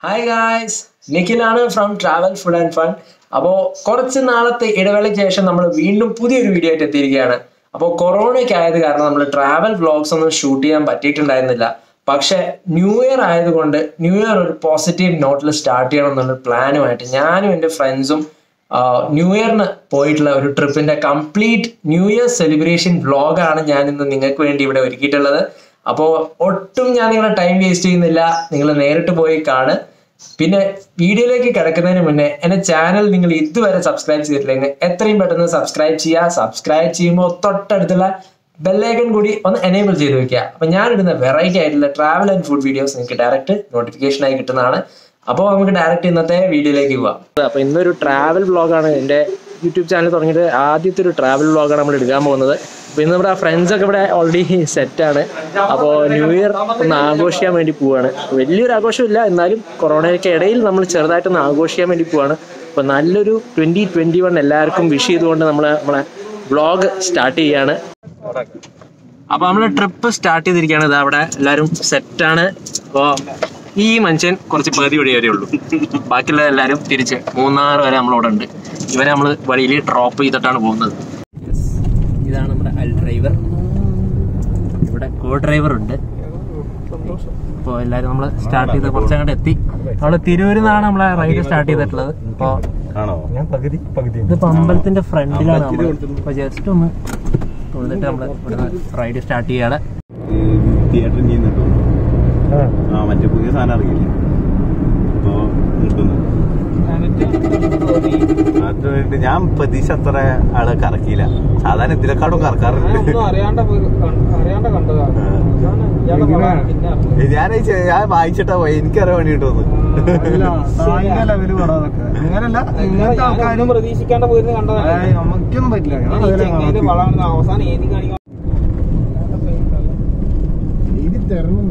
Hi guys നിഖിലാണ് from travel food and fun അപ്പോൾ കുറച്ച് നാളത്തെ ഇടവേളയ്ക്ക് ശേഷം നമ്മൾ വീണ്ടും പുതിയൊരു വീഡിയോ ആയിട്ട് എത്തിയിരിക്കുകയാണ് അപ്പോൾ കൊറോണയ്ക്ക് ആയത് കാരണം നമ്മൾ ട്രാവൽ വ്ളോഗ്സ് ഒന്നും ഷൂട്ട് ചെയ്യാൻ പറ്റിയിട്ടുണ്ടായിരുന്നില്ല പക്ഷെ ന്യൂ ഇയർ ആയതുകൊണ്ട് ന്യൂ ഇയർ ഒരു പോസിറ്റീവ് നോട്ടിൽ സ്റ്റാർട്ട് ചെയ്യണം എന്നുള്ള പ്ലാനുമായിട്ട് ഞാനും എൻ്റെ ഫ്രണ്ട്സും ന്യൂ ഇയറിന് പോയിട്ടുള്ള ഒരു ട്രിപ്പിന്റെ കംപ്ലീറ്റ് ന്യൂ ഇയർ സെലിബ്രേഷൻ വ്ളോഗാണ് ഞാൻ ഇന്ന് നിങ്ങൾക്ക് വേണ്ടി ഇവിടെ ഒരുക്കിയിട്ടുള്ളത് അപ്പോൾ ഒട്ടും ഞാൻ നിങ്ങളുടെ ടൈം വേസ്റ്റ് ചെയ്യുന്നില്ല നിങ്ങൾ നേരിട്ട് പോയി കാണ് പിന്നെ വീഡിയോയിലേക്ക് കിടക്കുന്നതിന് മുന്നേ എൻ്റെ ചാനൽ നിങ്ങൾ ഇതുവരെ സബ്സ്ക്രൈബ് ചെയ്തിട്ടില്ലെങ്കിൽ എത്രയും പെട്ടെന്ന് സബ്സ്ക്രൈബ് ചെയ്യുക സബ്സ്ക്രൈബ് ചെയ്യുമ്പോൾ തൊട്ടടുത്തുള്ള ബെല്ലൈക്കൺ കൂടി ഒന്ന് എനേബിൾ ചെയ്ത് വെക്കുക അപ്പം ഞാനിടുന്ന വെറൈറ്റി ആയിട്ടുള്ള ട്രാവൽ ആൻഡ് ഫുഡ് വീഡിയോസ് നിങ്ങൾക്ക് ഡയറക്റ്റ് നോട്ടിഫിക്കേഷൻ ആയി കിട്ടുന്നതാണ് അപ്പോൾ നമുക്ക് ഡയറക്റ്റ് ഇന്നത്തെ വീഡിയോയിലേക്ക് പോവാം അപ്പൊ ഇന്നൊരു ട്രാവൽ വ്ളോഗാണ് എൻ്റെ യൂട്യൂബ് ചാനൽ തുടങ്ങിയിട്ട് ആദ്യത്തെ ഒരു ട്രാവൽ വ്ളോഗാണ് നമ്മൾ എടുക്കാൻ പോകുന്നത് അപ്പോൾ ഇന്ന് നമ്മുടെ ഫ്രണ്ട്സ് ഒക്കെ ഇവിടെ ഓൾറെഡി സെറ്റാണ് അപ്പോൾ ന്യൂ ഇയർ ഒന്ന് ആഘോഷിക്കാൻ വേണ്ടി പോവാണ് വലിയൊരു ആഘോഷമില്ല എന്നാലും കൊറോണയ്ക്ക് ഇടയിൽ നമ്മൾ ചെറുതായിട്ടൊന്ന് ആഘോഷിക്കാൻ വേണ്ടി പോവാണ് അപ്പോൾ നല്ലൊരു ട്വൻറ്റി ട്വൻറ്റി വൺ എല്ലാവർക്കും വിഷ് ചെയ്തുകൊണ്ട് നമ്മൾ നമ്മളെ വ്ളോഗ് സ്റ്റാർട്ട് ചെയ്യാണ് അപ്പോൾ നമ്മൾ ട്രിപ്പ് സ്റ്റാർട്ട് ചെയ്തിരിക്കുകയാണ് ഇത് അവിടെ എല്ലാവരും സെറ്റാണ് അപ്പോൾ ഈ മനുഷ്യൻ കുറച്ച് പകുതി വഴി വരെ ഉള്ളൂ ബാക്കിയുള്ള എല്ലാവരും തിരിച്ച് മൂന്നാർ വരെ നമ്മളവിടെ ഉണ്ട് ഇവരെ നമ്മൾ വഴിയിൽ ഡ്രോപ്പ് ചെയ്തിട്ടാണ് പോകുന്നത് ഇതാണ് നമ്മുടെ അൽ ഡ്രൈവർ ഇവിടെ കോ ഡ്രൈവർ ഉണ്ട് അപ്പോൾ എല്ലാവരും നമ്മൾ സ്റ്റാർട്ട് ചെയ്ത് കുറച്ചങ്ങോട്ട് എത്തി നമ്മൾ തിരൂരിൽ നിന്നാണ് നമ്മളെ റൈഡ് സ്റ്റാർട്ട് ചെയ്തിട്ടുള്ളത് അപ്പോൾ ആണോ ഞാൻ പകുതി പകുതി ഇതിപ്പോ അമ്പലത്തിന്റെ ഫ്രണ്ടിലാണ് നമ്മൾ അപ്പൊ ജസ്റ്റ് ഒന്ന് തൊഴുതിട്ട് നമ്മൾ ഇവിടുന്ന് റൈഡ് സ്റ്റാർട്ട് ചെയ്യാണ് തിയേറ്ററിൽ ചെയ്യുന്നുണ്ടോ ആ മറ്റേ പുതിയ സാധനം ഇറങ്ങിയില്ലേ അപ്പോ നിൽക്കുന്നു അത് വേണ്ടി ഞാൻ പ്രതീക്ഷ അത്ര ആള് കറക്കിയില്ല സാധാരണ ഇതിനെക്കാളും കറക്കാറുണ്ട് അറിയാണ്ട പോയി കണ്ട- അറിയാണ്ട കണ്ടതാണ് അതാണ് ഇയാളുടെ പടമാണ് പിന്നെ അറിഞ്ഞത്. ഞാൻ ഈ ചെ- ഞാൻ വായിച്ചിട്ടാ പോയി എനിക്കറിയാൻ വേണ്ടിട്ടൊന്ന് ലെവല് പടം അതൊക്കെ അങ്ങനല്ല ഞാൻ- ഞാനൊന്നും പ്രതീക്ഷിക്കാണ്ട് പോയിരുന്ന് കണ്ടതാണ് നമുക്കൊന്നും പറ്റില്ല ഞാൻ ഈ ചെങ്ങായിന്റെ പടമാണ് അവസാനം ഏതി കാണിക്കാൻ ഇത് തരണം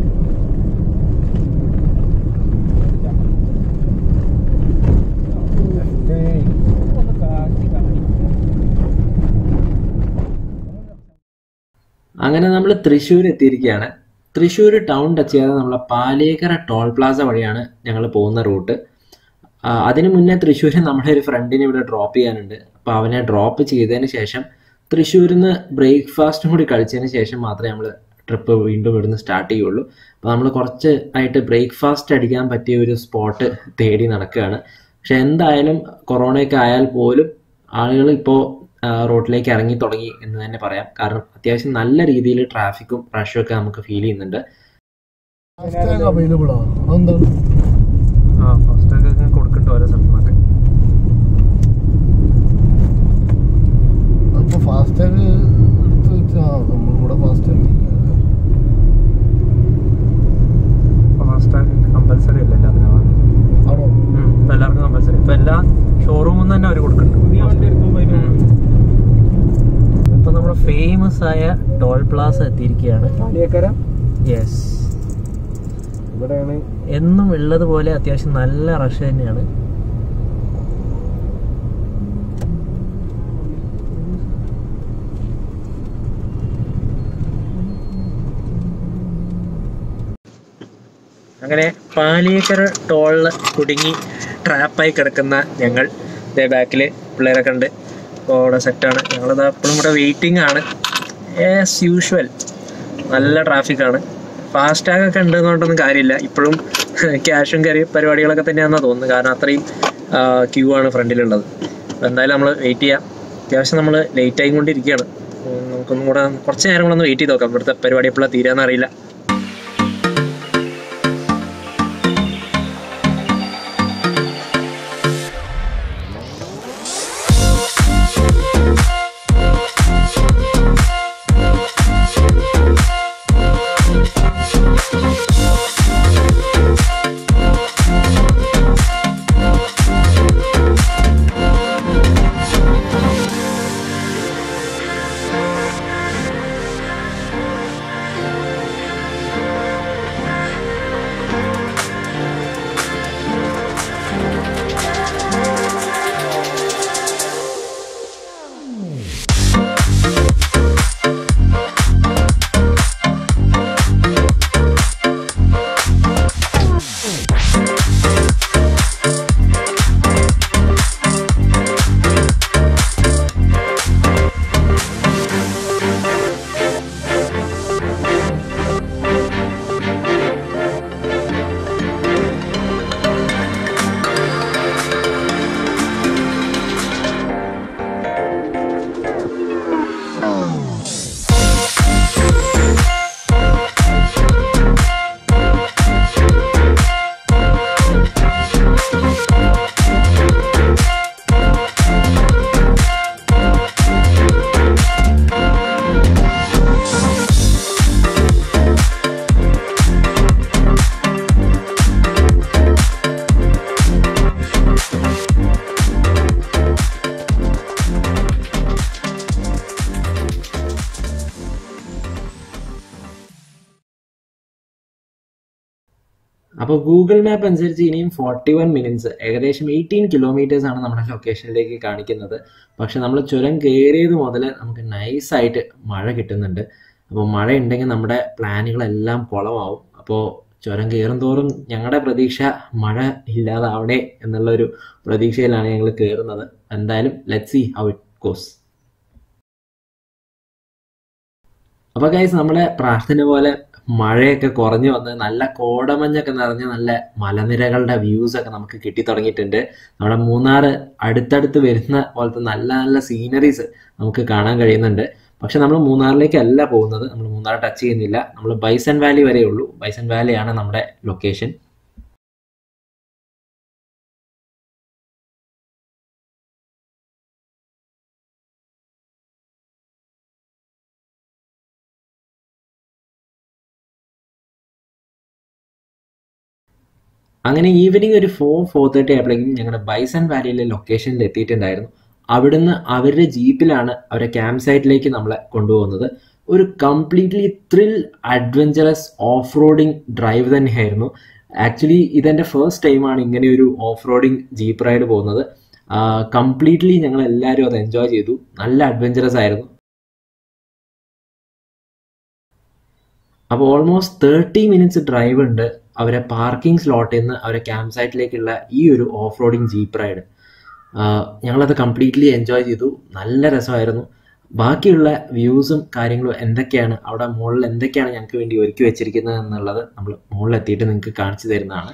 ഒന്ന് കാച്ചി കാണിക്കും അങ്ങനെ നമ്മൾ തൃശ്ശൂർ എത്തിയിരിക്കുകയാണ് തൃശ്ശൂർ ടൗൺ ടച്ച് ചെയ്യാതെ നമ്മളെ പാലേക്കര ടോൾ പ്ലാസ വഴിയാണ് ഞങ്ങൾ പോകുന്ന റൂട്ട് ആ, അതിന് മുന്നേ തൃശ്ശൂരിൽ നമ്മുടെ ഒരു ഫ്രണ്ടിനെ ഇവിടെ ഡ്രോപ്പ് ചെയ്യാനുണ്ട് അപ്പോൾ അവനെ ഡ്രോപ്പ് ചെയ്തതിന് ശേഷം തൃശ്ശൂരിൽ നിന്ന് ബ്രേക്ക്ഫാസ്റ്റും കൂടി കഴിച്ചതിന് ശേഷം മാത്രമേ നമ്മൾ ട്രിപ്പ് വീണ്ടും ഇവിടുന്ന് സ്റ്റാർട്ട് ചെയ്യുള്ളൂ അപ്പോൾ നമ്മൾ കുറച്ച് ആയിട്ട് ബ്രേക്ക്ഫാസ്റ്റ് അടിക്കാൻ പറ്റിയ ഒരു സ്പോട്ട് തേടി നടക്കുകയാണ് പക്ഷെ എന്തായാലും കൊറോണയൊക്കെ ആയാൽ പോലും ആളുകൾ ഇപ്പോൾ റോഡിലേക്ക് ഇറങ്ങി തുടങ്ങി എന്ന് തന്നെ പറയാം കാരണം അത്യാവശ്യം നല്ല രീതിയിൽ ട്രാഫിക്കും റഷും ഒക്കെ നമുക്ക് ഫീൽ ചെയ്യുന്നുണ്ട് അവൈലബിൾ ആണ് അതെന്താണ് ആ ഫാസ്റ്റാഗ് ഒക്കെ കൊടുക്കുന്നുണ്ട് ഓരോ സ്ഥലത്തുനിന്നൊക്കെ അപ്പൊ ഫാസ്റ്റാഗ് എടുത്ത് വെച്ചാ നമ്മൾ കൂടെ ഫാസ്റ്റാഗ് ഫാസ്റ്റാഗ് കമ്പൽസറി അല്ല എല്ലാത്തിനും ആണോ ഇപ്പൊ എല്ലാവർക്കും കമ്പൽസറി ഇപ്പൊ എല്ലാ ഷോറൂമിൽ തന്നെ അവർ കൊടുക്കുന്നുണ്ട് ഇപ്പൊ നമ്മുടെ ഫേമസ് ആയ ടോൾ പ്ലാസ എത്തിയിരിക്കുകയാണ് പാലിയേക്കര യെസ് ഇവിടെയാണ് എന്നും ഉള്ളതുപോലെ അത്യാവശ്യം നല്ല റഷ് തന്നെയാണ് അങ്ങനെ പാലിയേക്കര ടോളിൽ കുടുങ്ങി ട്രാപ്പായി കിടക്കുന്ന ഞങ്ങൾ ഇതേ ബാക്കിൽ പിള്ളേരൊക്കെ ഉണ്ട് അപ്പോൾ അവിടെ സെറ്റാണ് ഞങ്ങളിത് എപ്പോഴും ഇവിടെ വെയിറ്റിംഗ് ആണ് ആസ് യൂഷ്വൽ നല്ല ട്രാഫിക്കാണ് ഫാസ്റ്റാഗ് ഒക്കെ ഉണ്ട് എന്നുകൊണ്ടൊന്നും കാര്യമില്ല ഇപ്പോഴും ക്യാഷും കയറി പരിപാടികളൊക്കെ തന്നെയാണെന്നാണ് തോന്നുന്നത് കാരണം അത്രയും ക്യൂ ആണ് ഫ്രണ്ടിലുള്ളത് അപ്പോൾ എന്തായാലും നമ്മൾ വെയിറ്റ് ചെയ്യാം അത്യാവശ്യം നമ്മൾ ലേറ്റ് ആയിക്കൊണ്ടിരിക്കുകയാണ് ഉം, നമുക്കൊന്നും കൂടെ കുറച്ച് നേരം കൂടെ ഒന്ന് വെയിറ്റ് ചെയ്ത് നോക്കാം ഇവിടുത്തെ പരിപാടി എപ്പോഴാണ് തീരാന്ന് അറിയില്ല അപ്പോൾ ഗൂഗിൾ മാപ്പ് അനുസരിച്ച് ഇനിയും ഫോർട്ടി വൺ മിനിറ്റ്സ് ഏകദേശം എയ്റ്റീൻ കിലോമീറ്റേഴ്സ് ആണ് നമ്മുടെ ലൊക്കേഷനിലേക്ക് കാണിക്കുന്നത് പക്ഷെ നമ്മൾ ചുരം കയറിയത് മുതൽ നമുക്ക് നൈസായിട്ട് മഴ കിട്ടുന്നുണ്ട് അപ്പോൾ മഴ ഉണ്ടെങ്കിൽ നമ്മുടെ പ്ലാനുകളെല്ലാം കുളമാവും അപ്പോൾ ചുരം കയറും തോറും ഞങ്ങളുടെ പ്രതീക്ഷ മഴ ഇല്ലാതാവണേ എന്നുള്ളൊരു പ്രതീക്ഷയിലാണ് ഞങ്ങൾ കയറുന്നത് എന്തായാലും let see how it goes അപ്പോൾ ഗൈസ് നമ്മുടെ പ്രാർത്ഥന പോലെ മഴയൊക്കെ കുറഞ്ഞു വന്ന് നല്ല കോടമഞ്ഞൊക്കെ നിറഞ്ഞ നല്ല മലനിരകളുടെ വ്യൂസ് ഒക്കെ നമുക്ക് കിട്ടി തുടങ്ങിയിട്ടുണ്ട് നമ്മുടെ മൂന്നാർ അടുത്തടുത്ത് വരുന്ന പോലത്തെ നല്ല നല്ല സീനറീസ് നമുക്ക് കാണാൻ കഴിയുന്നുണ്ട് പക്ഷെ നമ്മൾ മൂന്നാറിലേക്കല്ല പോകുന്നത് നമ്മൾ മൂന്നാർ ടച്ച് ചെയ്യുന്നില്ല നമ്മൾ ബൈസൺ വാലി വരെ ഉള്ളൂ ബൈസൺ വാലിയാണ് നമ്മുടെ ലൊക്കേഷൻ അങ്ങനെ ഈവനിങ് ഒരു ഫോർ ഫോർ തേർട്ടി ആയപ്പോഴേക്കും ഞങ്ങളുടെ ബൈസൺ വാലിയിലെ ലൊക്കേഷനിൽ എത്തിയിട്ടുണ്ടായിരുന്നു അവിടുന്ന് അവരുടെ ജീപ്പിലാണ് അവരുടെ ക്യാമ്പ് സൈറ്റിലേക്ക് നമ്മളെ കൊണ്ടുപോകുന്നത് ഒരു completely thrill adventurous off roading drive തന്നെയായിരുന്നു ആക്ച്വലി ഇതെൻ്റെ ഫസ്റ്റ് ടൈമാണ് ഇങ്ങനെ ഒരു ഓഫ് റോഡിങ് ജീപ്പ് റൈഡ് പോകുന്നത് കംപ്ലീറ്റ്ലി ഞങ്ങൾ എല്ലാവരും അത് എൻജോയ് ചെയ്തു നല്ല അഡ്വഞ്ചറസ് ആയിരുന്നു അപ്പോൾ ഓൾമോസ്റ്റ് തേർട്ടി മിനിറ്റ്സ് ഡ്രൈവ് ഉണ്ട് അവരെ പാർക്കിംഗ് സ്ലോട്ടിൽ നിന്ന് അവരെ ക്യാമ്പ് സൈറ്റിലേക്കുള്ള ഈ ഒരു ഓഫ് റോഡിങ് ജീപ്പ് റൈഡ് ഞങ്ങളത് കംപ്ലീറ്റ്ലി എൻജോയ് ചെയ്തു നല്ല രസമായിരുന്നു ബാക്കിയുള്ള വ്യൂസും കാര്യങ്ങളും എന്തൊക്കെയാണ് അവിടെ മുകളിൽ എന്തൊക്കെയാണ് ഞങ്ങൾക്ക് വേണ്ടി ഒരുക്കി വെച്ചിരിക്കുന്നത് എന്നുള്ളത് നമ്മൾ മുകളിലെത്തിയിട്ട് നിങ്ങൾക്ക് കാണിച്ചു തരുന്നതാണ്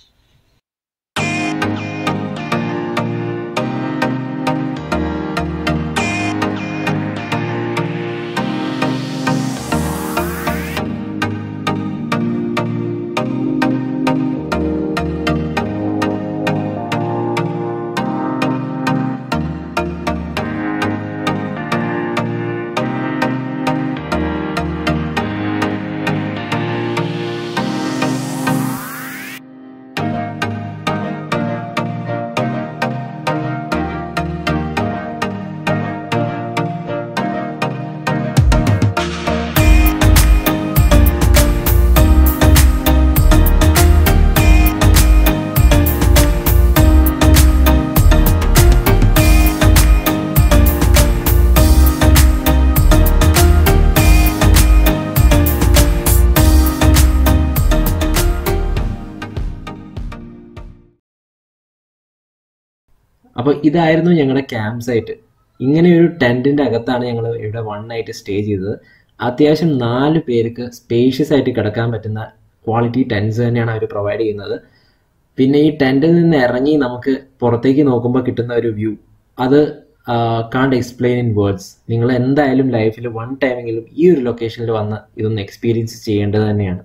അപ്പോൾ ഇതായിരുന്നു ഞങ്ങളുടെ ക്യാമ്പ് സൈറ്റ് ഇങ്ങനെ ഒരു ടെൻറ്റിൻ്റെ അകത്താണ് ഞങ്ങൾ ഇവിടെ വൺ നൈറ്റ് സ്റ്റേ ചെയ്തത് അത്യാവശ്യം നാല് പേർക്ക് സ്പേഷ്യസ് ആയിട്ട് കിടക്കാൻ പറ്റുന്ന ക്വാളിറ്റി ടെൻസ് തന്നെയാണ് അവർ പ്രൊവൈഡ് ചെയ്യുന്നത് പിന്നെ ഈ ടെൻറ്റിൽ നിന്ന് ഇറങ്ങി നമുക്ക് പുറത്തേക്ക് നോക്കുമ്പോൾ കിട്ടുന്ന ഒരു വ്യൂ അത് കാണ്ട് എക്സ്പ്ലെയിൻ ഇൻ വേർഡ്സ് നിങ്ങൾ എന്തായാലും ലൈഫിൽ വൺ ടൈമെങ്കിലും ഈ ഒരു ലൊക്കേഷനിൽ വന്ന് ഇതൊന്ന് എക്സ്പീരിയൻസ് ചെയ്യേണ്ടത് തന്നെയാണ്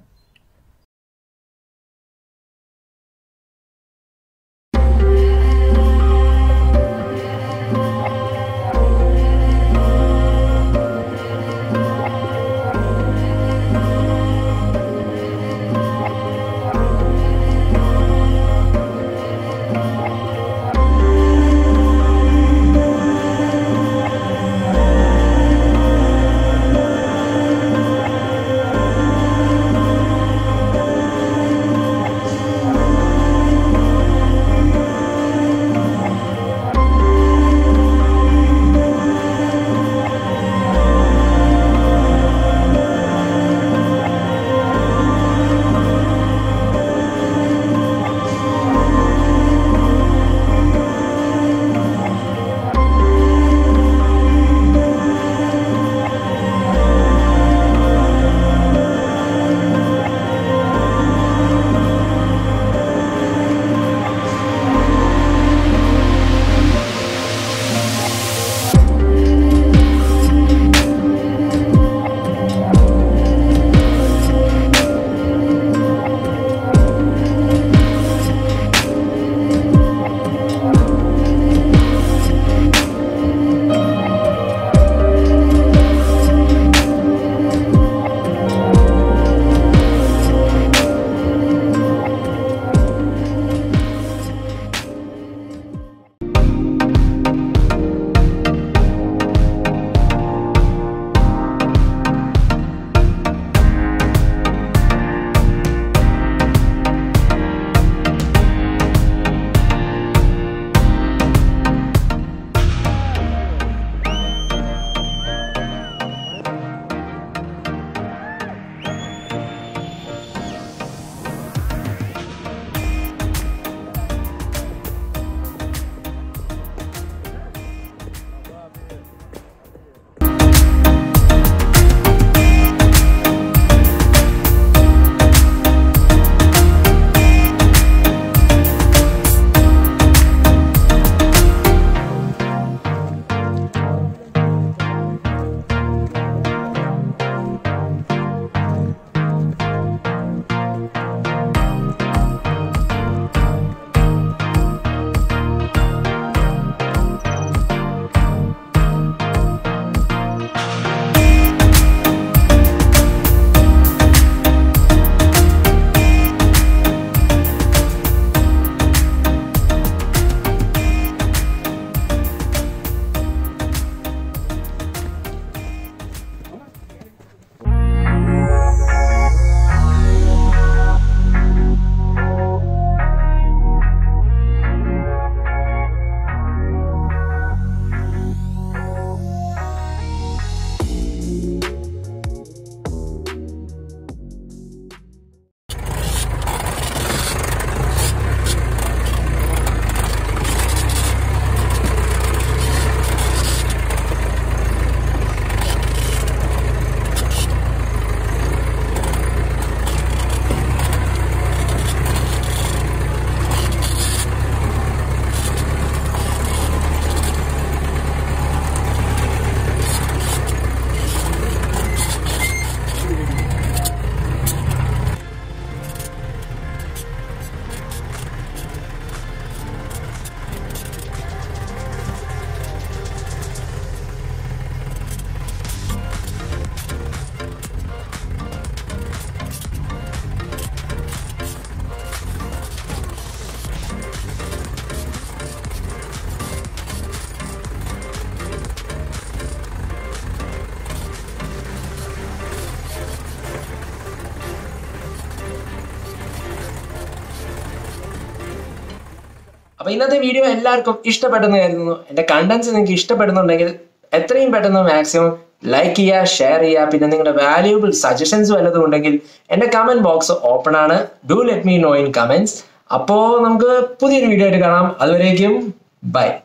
അപ്പൊ ഇന്നത്തെ വീഡിയോ എല്ലാവർക്കും ഇഷ്ടപ്പെട്ടെന്ന് കരുതുന്നു എന്റെ കണ്ടന്റ്സ് നിങ്ങൾക്ക് ഇഷ്ടപ്പെടുന്നുണ്ടെങ്കിൽ എത്രയും പെട്ടെന്ന് മാക്സിമം ലൈക്ക് ചെയ്യുക ഷെയർ ചെയ്യുക പിന്നെ നിങ്ങളുടെ വാല്യൂബിൾ സജഷൻസ് വല്ലതും ഉണ്ടെങ്കിൽ എന്റെ കമന്റ് ബോക്സ് ഓപ്പൺ ആണ് do let me know in comments അപ്പോ നമുക്ക് പുതിയൊരു വീഡിയോ ആയിട്ട് കാണാം അതുവരേക്കും ബൈ